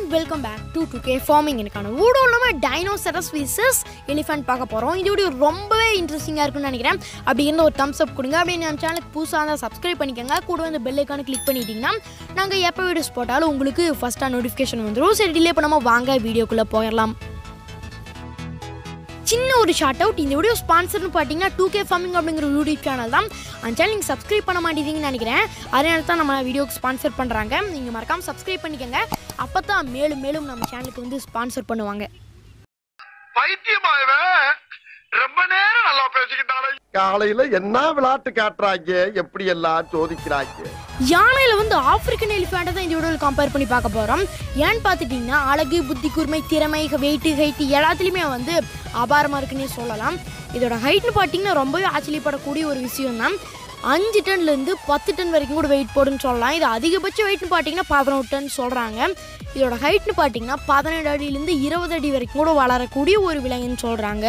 welcome back to two K farming எனக்கான video இல்லாமல் dinosaurs versus elephant பார்க்க போகிறோம் இந்த வீடியோ ரொம்பவே இன்ட்ரெஸ்டிங்காக இருக்கும்னு நினைக்கிறேன் அப்படி இருந்த ஒரு தம்ஸ் அப் கொடுங்க அப்படி நம்ம சேனலுக்கு புதுசாக இருந்தால் சப்ஸ்கிரைப் பண்ணிக்கோங்க கூட வந்து பெல் ஐக்கான கிளிக் பண்ணிட்டீங்கன்னா நாங்கள் எப்போ வீடியோஸ் போட்டாலும் உங்களுக்கு ஃபஸ்ட்டாக நோட்டிஃபிகேஷன் வந்துடும் சரி டிலே பண்ணாமல் வாங்க வீடியோக்குள்ளே போயிடலாம் சின்ன ஒரு ஷார்ட் அவுட் இந்த வீடியோ ஸ்பான்சர்னு பார்த்தீங்கன்னா டூ கே ஃபார்மிங் அப்படிங்கிற யூடியூப் சேனல் தான் அந்த சேனல் நீங்கள் சப்ஸ்கிரைப் பண்ண மாட்டேங்கிறீங்கன்னு நினைக்கிறேன் அதனால தான் நம்ம வீடியோக்கு ஸ்பான்சர் பண்ணுறாங்க நீங்கள் மறக்காமல் சப்ஸ்கிரைப் பண்ணிக்கோங்க அப்போ தான் மேலும் மேலும் நம்ம சேனலுக்கு வந்து ஸ்பான்சர் பண்ணுவாங்க பைத்தியமா இவன் ரொம்ப நேரம் நல்லா பேசிக்கிட்டாலே காலையில என்ன விளையாட்டு காட்டுறாங்க எப்படி எல்லாம் சோதிக்கிறாங்க யானையில் வந்து ஆப்பிரிக்கன் எலிஃபேண்ட்டை தான் இந்த வீடியோவில் கம்பேர் பண்ணி பார்க்க போகிறோம் ஏன்னு பார்த்துட்டிங்கன்னா அழகு புத்தி கூர்மை திறமை வெயிட்டு ஹைட்டு எல்லாத்துலேயுமே வந்து அபாரமாக இருக்குன்னே சொல்லலாம் இதோட ஹைட்னு பார்த்தீங்கன்னா ரொம்பவே ஆச்சரியப்படக்கூடிய ஒரு விஷயம் தான் அஞ்சு டன்லேருந்து பத்து டன் வரைக்கும் கூட வெயிட் போடுன்னு சொல்லலாம் இது அதிகபட்ச வெயிட்னு பார்த்தீங்கன்னா பதினொரு டன் சொல்கிறாங்க இதோட ஹைட்னு பார்த்தீங்கன்னா பதினேழு அடியிலேருந்து இருபது அடி வரைக்கும் கூட வளரக்கூடிய ஒரு விலங்குன்னு சொல்கிறாங்க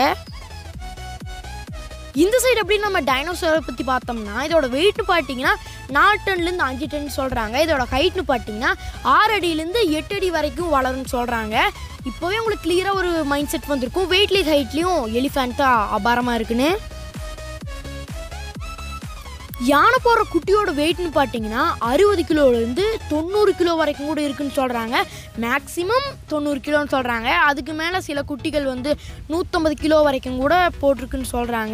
இந்த சைடு எப்படி நம்ம டைனோசரை பற்றி பார்த்தோம்னா இதோட வெயிட்னு பார்த்தீங்கன்னா நாலு டன்லேருந்து அஞ்சு டன் சொல்கிறாங்க இதோட ஹைட்னு பார்த்தீங்கன்னா ஆறு அடியிலேருந்து எட்டு அடி வரைக்கும் வளரும்னு சொல்கிறாங்க இப்போவே உங்களுக்கு கிளியராக ஒரு மைண்ட் செட் வந்திருக்கும் வெயிட்லேஸ் ஹைட்லேயும் எலிஃபேண்ட் தான் அபாரமாக இருக்குன்னு யானை போகிற குட்டியோட வெயிட்னு பார்த்தீங்கன்னா அறுபது கிலோலேருந்து தொண்ணூறு கிலோ வரைக்கும் கூட இருக்குன்னு சொல்கிறாங்க மேக்ஸிமம் தொண்ணூறு கிலோன்னு சொல்கிறாங்க அதுக்கு மேலே சில குட்டிகள் வந்து நூற்றம்பது கிலோ வரைக்கும் கூட போட்டிருக்குன்னு சொல்கிறாங்க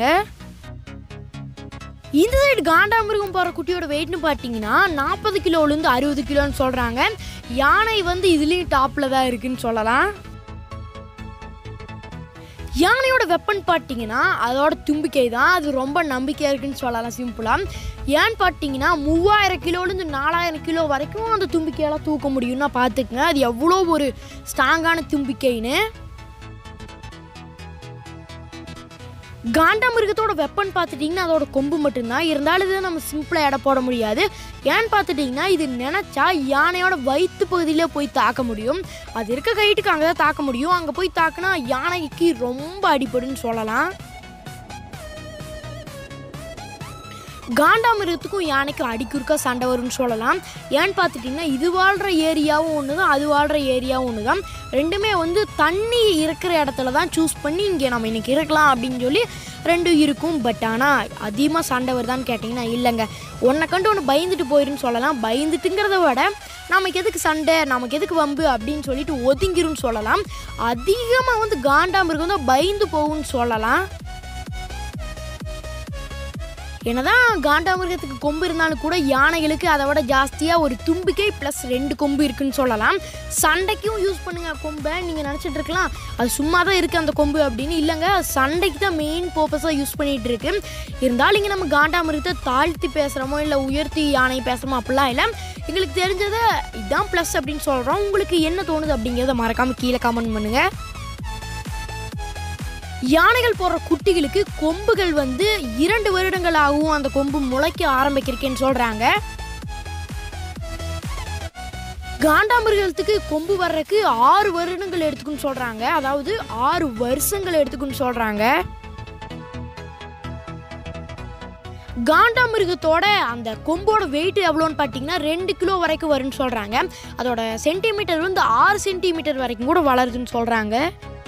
இந்த சைடு காண்டாமிருகம் போகிற குட்டியோட வெயிட்னு பார்த்தீங்கன்னா நாற்பது கிலோலேருந்து அறுபது கிலோன்னு சொல்கிறாங்க யானை வந்து இதுலேயும் டாப்பில் தான் இருக்குன்னு சொல்லலாம் யானையோட வெப்பன் பார்த்தீங்கன்னா அதோட தும்பிக்கை தான் அது ரொம்ப நம்பிக்கையாக இருக்குன்னு சொல்லலாம் சிம்பிளாக ஏன்னு பார்த்தீங்கன்னா மூவாயிரம் கிலோலேருந்து நாலாயிரம் கிலோ வரைக்கும் அந்த தும்பிக்கையெல்லாம் தூக்க முடியும்னா பார்த்துக்குங்க அது எவ்வளோ ஒரு ஸ்ட்ராங்கான தும்பிக்கைன்னு காண்டாமிருகத்தோட வெப்பன் பார்த்துட்டிங்கன்னா அதோட கொம்பு மட்டும்தான் இருந்தாலும் இதை நம்ம சிம்பிளாக எடை போட முடியாது ஏன்னு பார்த்துட்டிங்கன்னா இது நினச்சா யானையோட வயிற்று பகுதியிலே போய் தாக்க முடியும் அது இருக்க கைட்டுக்கு அங்கே தான் தாக்க முடியும் அங்கே போய் தாக்குனா யானைக்கு ரொம்ப அடிபடுன்னு சொல்லலாம் காண்டாமிருகத்துக்கும் யானைக்கும் அடிக்குறுக்கா சண்டை வரும்னு சொல்லலாம் ஏன்னு பார்த்துட்டிங்கன்னா இது வாழ்கிற ஏரியாவும் ஒன்று தான் அது வாழ்கிற ஏரியாவும் ஒன்று தான் ரெண்டுமே வந்து தண்ணி இருக்கிற இடத்துல தான் சூஸ் பண்ணி இங்கே நம்ம இன்னைக்கு இருக்கலாம் அப்படின்னு சொல்லி ரெண்டும் இருக்கும் பட் ஆனால் அதிகமாக சண்டை வருதான்னு கேட்டிங்கன்னா இல்லைங்க ஒன்றை கண்டு ஒன்று பயந்துட்டு போயிருன்னு சொல்லலாம் பயந்துட்டுங்கிறத விட நமக்கு எதுக்கு சண்டை நமக்கு எதுக்கு வம்பு அப்படின்னு சொல்லிட்டு ஒதுங்கிரும்னு சொல்லலாம் அதிகமாக வந்து காண்டாமிருகம் தான் பயந்து போகும்னு சொல்லலாம் என்னதான் காண்டாமிருகத்துக்கு கொம்பு இருந்தாலும் கூட யானைகளுக்கு அதை விட ஜாஸ்தியாக ஒரு தும்பிக்கை ப்ளஸ் ரெண்டு கொம்பு இருக்குன்னு சொல்லலாம் சண்டைக்கும் யூஸ் பண்ணுங்க கொம்பை நீங்கள் நினச்சிட்டு இருக்கலாம் அது சும்மா தான் இருக்குது அந்த கொம்பு அப்படின்னு இல்லைங்க சண்டைக்கு தான் மெயின் பர்பஸாக யூஸ் பண்ணிகிட்டு இருக்கு இருந்தாலும் இங்கே நம்ம காண்டாமிருகத்தை தாழ்த்தி பேசுகிறோமோ இல்லை உயர்த்தி யானை பேசுகிறோமோ அப்படிலாம் இல்லை எங்களுக்கு தெரிஞ்சதை இதுதான் ப்ளஸ் அப்படின்னு சொல்கிறோம் உங்களுக்கு என்ன தோணுது அப்படிங்கிறத மறக்காமல் கீழே கமெண்ட் பண்ணுங்கள் யானைகள் போடுற குட்டிகளுக்கு கொம்புகள் வந்து இரண்டு வருடங்கள் ஆகும் அந்த கொம்பு முளைக்க ஆரம்பிக்கிறதுக்குன்னு சொல்றாங்க காண்டாமிருகத்துக்கு கொம்பு வர்றதுக்கு ஆறு வருடங்கள் எடுத்துக்குன்னு சொல்றாங்க அதாவது ஆறு வருஷங்கள் எடுத்துக்குன்னு சொல்றாங்க காண்டாமிருகத்தோட அந்த கொம்போட வெயிட் எவ்வளோன்னு பார்த்தீங்கன்னா ரெண்டு கிலோ வரைக்கும் வரும்னு சொல்கிறாங்க அதோட சென்டிமீட்டர் வந்து ஆறு சென்டிமீட்டர் வரைக்கும் கூட வளருதுன்னு சொல்கிறாங்க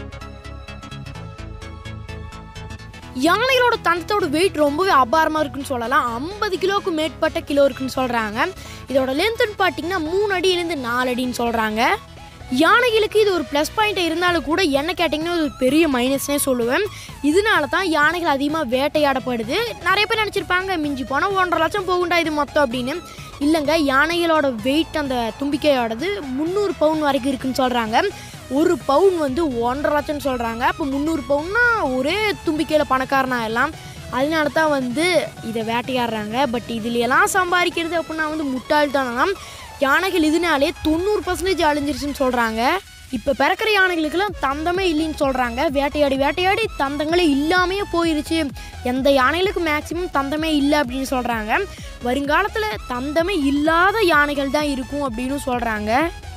யானைகளோட தந்தத்தோட வெயிட் ரொம்பவே அபாரமாக இருக்குன்னு சொல்லலாம் ஐம்பது கிலோவுக்கு மேற்பட்ட கிலோ இருக்குன்னு சொல்கிறாங்க இதோட லென்த்துன்னு பார்த்தீங்கன்னா மூணு அடியிலேருந்து நாலு அடின்னு சொல்கிறாங்க யானைகளுக்கு இது ஒரு ப்ளஸ் பாயிண்ட் இருந்தாலும் கூட என்ன கேட்டிங்கன்னா இது ஒரு பெரிய மைனஸ்னே சொல்லுவேன் இதனால தான் யானைகள் அதிகமாக வேட்டையாடப்படுது நிறைய பேர் நினச்சிருப்பாங்க மிஞ்சி போனால் ஒன்றரை லட்சம் போகுண்டா இது மொத்தம் அப்படின்னு இல்லைங்க யானைகளோட வெயிட் அந்த தும்பிக்கையோடது முந்நூறு பவுன் வரைக்கும் இருக்குன்னு சொல்கிறாங்க ஒரு பவுன் வந்து ஒன்றரை லட்சம்னு சொல்கிறாங்க அப்போ முந்நூறு பவுன்னா ஒரே தும்பிக்கையில் பணக்காரனா எல்லாம் அதனால தான் வந்து இதை வேட்டையாடுறாங்க பட் இதுலையெல்லாம் சம்பாதிக்கிறது அப்படின்னா வந்து முட்டாள்தானம் யானைகள் இதனாலே தொண்ணூறு பர்சன்டேஜ் அழிஞ்சிருச்சுன்னு சொல்கிறாங்க இப்போ பிறக்கிற யானைகளுக்கெல்லாம் தந்தமே இல்லைன்னு சொல்கிறாங்க வேட்டையாடி வேட்டையாடி தந்தங்களே இல்லாமையே போயிருச்சு எந்த யானைகளுக்கு மேக்சிமம் தந்தமே இல்லை அப்படின்னு சொல்கிறாங்க வருங்காலத்தில் தந்தமே இல்லாத யானைகள் தான் இருக்கும் அப்படின்னு சொல்கிறாங்க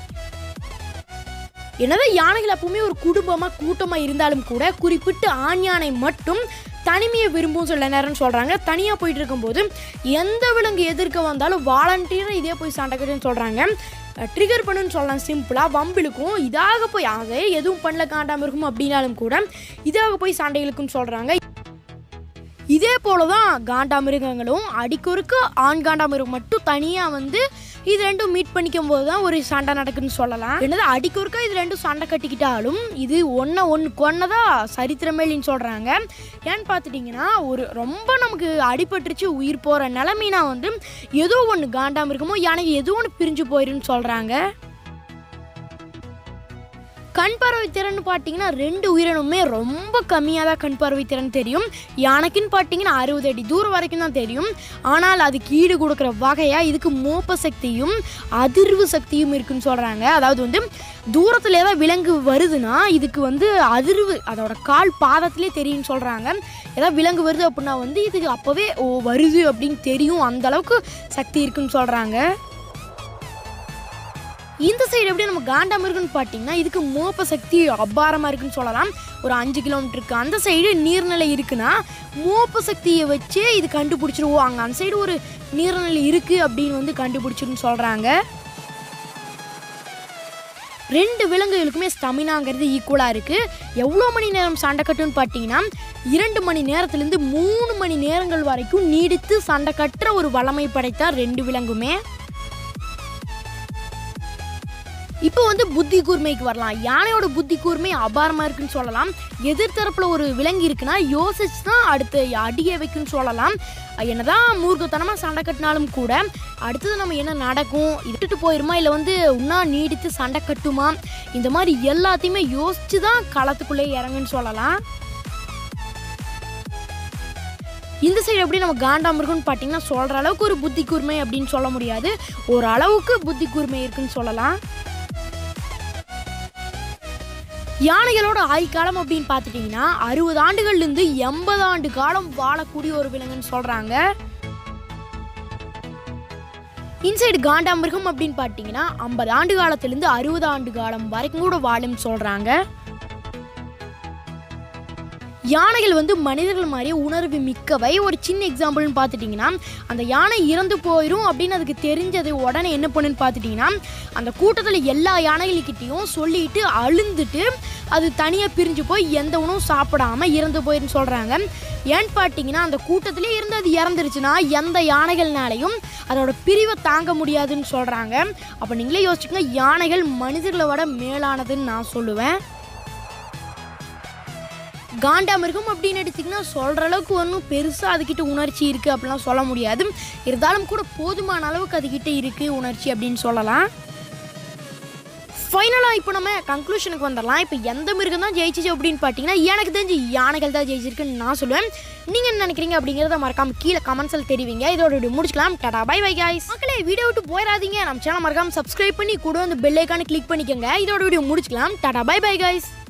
என்னதான் யானைகள் எப்பவுமே ஒரு குடும்பமாக கூட்டமாக இருந்தாலும் கூட குறிப்பிட்டு ஆண் யானை மட்டும் தனிமையை விரும்பும் சில நேரம்னு சொல்கிறாங்க தனியாக போயிட்டு இருக்கும்போது எந்த விலங்கு எதிர்க்க வந்தாலும் வாலண்டியராக இதே போய் சண்டை கட்டுன்னு சொல்கிறாங்க ட்ரிகர் பண்ணுன்னு சொல்லலாம் சிம்பிளாக வம்பிழுக்கும் இதாக போய் ஆக எதுவும் பண்ணல காண்டாமிருகம் அப்படின்னாலும் கூட இதாக போய் சண்டை இழுக்குன்னு சொல்கிறாங்க இதே போல தான் காண்டாமிருகங்களும் அடிக்கொருக்க ஆண் காண்டாமிருகம் மட்டும் தனியாக வந்து இது ரெண்டும் மீட் பண்ணிக்கும் போது தான் ஒரு சண்டை நடக்குதுன்னு சொல்லலாம் என்னது அடிக்கொருக்கா இது ரெண்டும் சண்டை கட்டிக்கிட்டாலும் இது ஒன்றை ஒன்று கொன்னதா சரித்திரமேலின்னு சொல்கிறாங்க ஏன்னு பார்த்துட்டிங்கன்னா ஒரு ரொம்ப நமக்கு அடிபட்டுருச்சு உயிர் போகிற நிலமைனா வந்து ஏதோ ஒன்று காண்டாமிருகமோ யானைக்கு ஏதோ ஒன்று பிரிஞ்சு போயிருன்னு சொல்கிறாங்க கண் பார்வை திறன் பார்த்தீங்கன்னா ரெண்டு உயிரினமுமே ரொம்ப கம்மியாக தான் கண் பார்வை திறன் தெரியும் யானைக்குன்னு பார்த்தீங்கன்னா அறுபது அடி தூரம் வரைக்கும் தான் தெரியும் ஆனால் அதுக்கு ஈடு கொடுக்குற வகையாக இதுக்கு மோப்ப சக்தியும் அதிர்வு சக்தியும் இருக்குன்னு சொல்கிறாங்க அதாவது வந்து தூரத்தில் ஏதாவது விலங்கு வருதுன்னா இதுக்கு வந்து அதிர்வு அதோட கால் பாதத்திலே தெரியும்னு சொல்கிறாங்க ஏதாவது விலங்கு வருது அப்படின்னா வந்து இதுக்கு அப்போவே ஓ வருது அப்படின்னு தெரியும் அந்த அளவுக்கு சக்தி இருக்குன்னு சொல்கிறாங்க இந்த சைடு எப்படி நம்ம காண்டாமிருகம்னு பார்த்தீங்கன்னா இதுக்கு மோப்ப சக்தி அபாரமாக இருக்குன்னு சொல்லலாம் ஒரு அஞ்சு கிலோமீட்டருக்கு அந்த சைடு நீர்நிலை இருக்குன்னா மோப்ப சக்தியை வச்சே இது கண்டுபிடிச்சிருவோம் அங்கே அந்த சைடு ஒரு நீர்நிலை இருக்குது அப்படின்னு வந்து கண்டுபிடிச்சிருன்னு சொல்கிறாங்க ரெண்டு விலங்குகளுக்குமே ஸ்டமினாங்கிறது ஈக்குவலாக இருக்குது எவ்வளோ மணி நேரம் சண்டை கட்டுன்னு பார்த்தீங்கன்னா இரண்டு மணி நேரத்துலேருந்து மூணு மணி நேரங்கள் வரைக்கும் நீடித்து சண்டை கட்டுற ஒரு வளமை படைத்த ரெண்டு விலங்குமே இப்போ வந்து புத்தி கூர்மைக்கு வரலாம் யானையோட புத்தி கூர்மை அபாரமாக இருக்குன்னு சொல்லலாம் எதிர்த்தரப்புல ஒரு விலங்கு இருக்குன்னா யோசிச்சு தான் அடுத்து அடியை வைக்குன்னு சொல்லலாம் என்னதான் மூர்க்கத்தனமாக சண்டை கட்டினாலும் கூட அடுத்தது நம்ம என்ன நடக்கும் இட்டுட்டு போயிருமா இல்லை வந்து இன்னும் நீடித்து சண்டை கட்டுமா இந்த மாதிரி எல்லாத்தையுமே யோசிச்சு தான் களத்துக்குள்ளே இறங்குன்னு சொல்லலாம் இந்த சைடு எப்படி நம்ம காண்டாமிருகம்னு பார்த்தீங்கன்னா சொல்கிற அளவுக்கு ஒரு புத்தி கூர்மை அப்படின்னு சொல்ல முடியாது ஒரு அளவுக்கு புத்தி கூர்மை இருக்குன்னு சொல்லலாம் யானைகளோட ஆயுட்காலம் அப்படின்னு பார்த்துட்டிங்கன்னா அறுபது ஆண்டுகள்லேருந்து எண்பது ஆண்டு காலம் வாழக்கூடிய ஒரு விலங்குன்னு சொல்கிறாங்க இன்சைடு காண்டாமிருகம் அப்படின்னு பார்த்தீங்கன்னா ஐம்பது ஆண்டு காலத்துலேருந்து அறுபது ஆண்டு காலம் வரைக்கும் கூட வாழும்னு சொல்கிறாங்க யானைகள் வந்து மனிதர்கள் மாதிரியே உணர்வு மிக்கவை ஒரு சின்ன எக்ஸாம்பிள்னு பார்த்துட்டிங்கன்னா அந்த யானை இறந்து போயிடும் அப்படின்னு அதுக்கு தெரிஞ்சது உடனே என்ன பண்ணுன்னு பார்த்துட்டிங்கன்னா அந்த கூட்டத்தில் எல்லா யானைகள்கிட்டையும் சொல்லிட்டு அழுந்துட்டு அது தனியாக பிரிஞ்சு போய் எந்த உணவும் சாப்பிடாம இறந்து போயிருன்னு சொல்கிறாங்க ஏன்னு பார்த்தீங்கன்னா அந்த கூட்டத்திலே இருந்து அது இறந்துருச்சுன்னா எந்த யானைகள்னாலையும் அதோட பிரிவை தாங்க முடியாதுன்னு சொல்கிறாங்க அப்போ நீங்களே யோசிச்சுக்கோங்க யானைகள் மனிதர்களை விட மேலானதுன்னு நான் சொல்லுவேன் காண்டாமிருகம் அப்படின்னு எடுத்திங்கன்னா சொல்கிற அளவுக்கு ஒன்றும் பெருசாக அதுக்கிட்ட உணர்ச்சி இருக்குது அப்படிலாம் சொல்ல முடியாது இருந்தாலும் கூட போதுமான அளவுக்கு அதுக்கிட்ட இருக்குது உணர்ச்சி அப்படின்னு சொல்லலாம் ஃபைனலாக இப்போ நம்ம கன்க்ளூஷனுக்கு வந்துடலாம் இப்போ எந்த மிருகம் தான் ஜெயிச்சிச்சு அப்படின்னு பார்த்தீங்கன்னா எனக்கு தெரிஞ்சு யானைகள் தான் ஜெயிச்சிருக்குன்னு நான் சொல்லுவேன் நீங்கள் என்ன நினைக்கிறீங்க அப்படிங்கிறத மறக்காம கீழே கமெண்ட்ஸில் தெரிவிங்க இதோட video முடிச்சுக்கலாம் டாடா பை பை guys மக்களே வீடியோ விட்டு போயிடாதீங்க நம்ம சேனல் மறக்காம சப்ஸ்கிரைப் பண்ணி கூட வந்து பெல் ஐக்கானு கிளிக் பண்ணிக்கோங்க இதோட வீடியோ முடிச்சுக்கலாம் டாடா பை பை guys